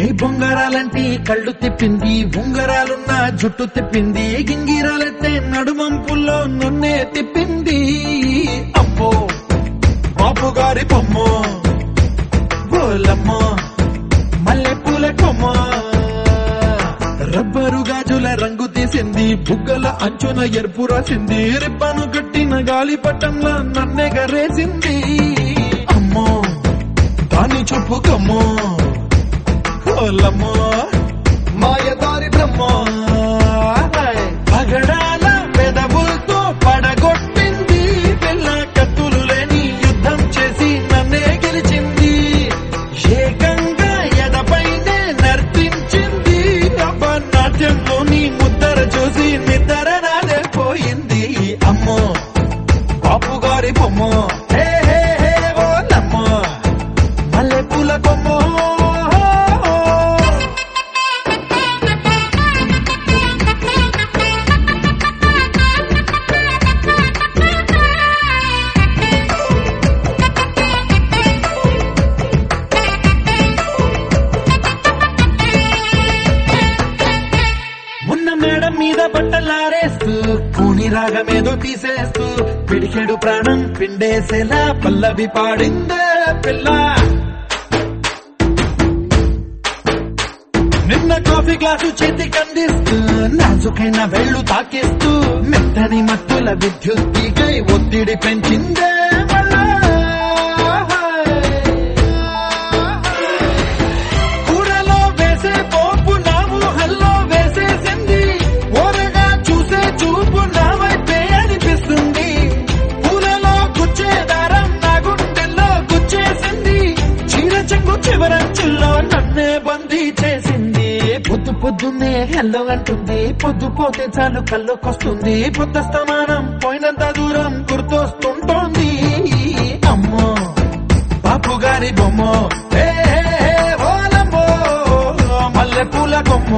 ఏ బొంగరాలంటి కళ్ళు తిప్పింది ఉంగరాలున్న జుట్టు తిప్పింది గింగిరాలెత్తే నడుమంపుల్లో నన్నే తిప్పింది అమ్మో బాపు గారి బొమ్మ బోలమ్మ మల్లె పూల కొమ్మ రబ్బరు గాజుల రంగు తీసింది బుగ్గల అంచున ఎరుపు రాసింది రిబ్బను కట్టిన గాలి పట్టంలో నన్నే గరేసింది అమ్మో దాని చూపు కమ్మో కోలమ్మో మాయదారి బ్రహ్మ పగడాల పెదవులతో పడగొట్టింది పిల్ల కత్తులు లేని యుద్ధం చేసి నన్నే గెలిచింది ఏకంగా ఎడపైనే నర్తించింది అబ్బ నాట్యంలోని ముద్దర చూసి నిద్ర నాదే పోయింది అమ్మో బాపు గారి బొమ్మ హే హే హే ఓలమ్మ మల్లె పూల కొమ్మ ఉన్న మేడం మీద బట్టలారేస్తూ కూని రాగమేదో తీసేస్తూ పిడికెడు ప్రాణం పిండేసేలా పల్లవి పాడిందే పిల్ల నిన్న కాఫీ గ్లాసు చేతికి అందిస్తూ నాజుకైన వెళ్ళు తాకిస్తూ మెత్తని మత్తుల విద్యుత్ తీగై ఒత్తిడి పెంచిందే మళ్ళా కూరలో వేసే పోపు నా ఊహల్లో వేసేసింది ఓరగా చూసే చూపు నా వైపే అనిపిస్తుంది పూలలో గుచ్చే దారం నా గుండెల్లో గుచ్చేసింది చీర చెంగు చివరంచుల్లో నన్నే బందీ చేసింది పొద్దు పొద్దున్నే హెల్లో అంటుంది పొద్దు పోతే చాలు కళ్ళొకొస్తుంది పొద్దస్తమానం పోయినంత దూరం గుర్తొస్తుంటోంది అమ్మో బాపు గారి బొమ్మ ఏ ఓలమ్మో మల్లె పూల కొమ్మ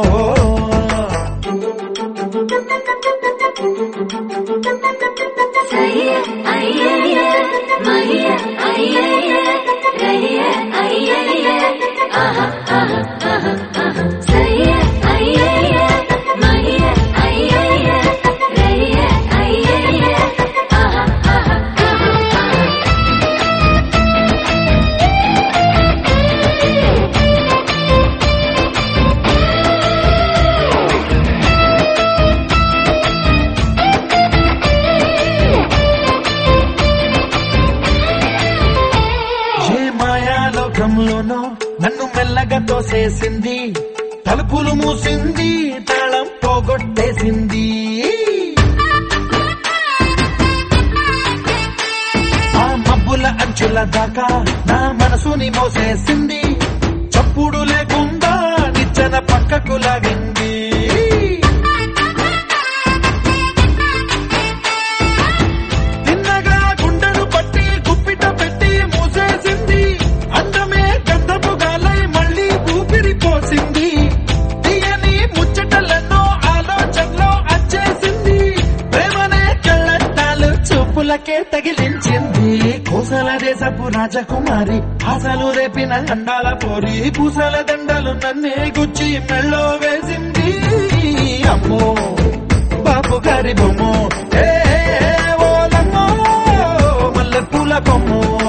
సయ్య అయ్యయ్య మయ్య అయ్యయ్య రయ్య అయ్యయ్య ఆహా ఆహా ఆహా ఆహా సయ్య అయ్యయ్య మయ్య అయ్యయ్య రయ్య అయ్యయ్య ఆహా ఆహా ఆహా ఆహా ఏ మాయాలోకంలోనో నన్ను మెల్లగా తోసేసింది తలుపులు మూసింది తాళం పోగొట్టేసింది ఆ మబ్బుల అంచుల దాకా నా మనసుని మోసేసింది చప్పుడు లేకుండా నిచ్చెన పక్కకు లాగింది తిన్నగా గుండెను పట్టి గుప్పిట పెట్టి మూసేసింది అందమే గంధపు గాలై మళ్ళీ ఊపిరి పోసింది తీయని ముచ్చటలెన్నో ఆలోచనలో అచ్చేసింది ప్రేమనే కళ్ళట్టాలు చూపులకే తగిలించింది కోసల దేశపు రాజకుమారి ఆశలు రేపిన అండాల పోరి పూసల దండలు నన్నే గుచ్చి మెళ్ళో వేసింది అమ్మో బాపు గారి బొమ్మ ఏ ఓలమ్మో మల్లె పూల కొమ్మ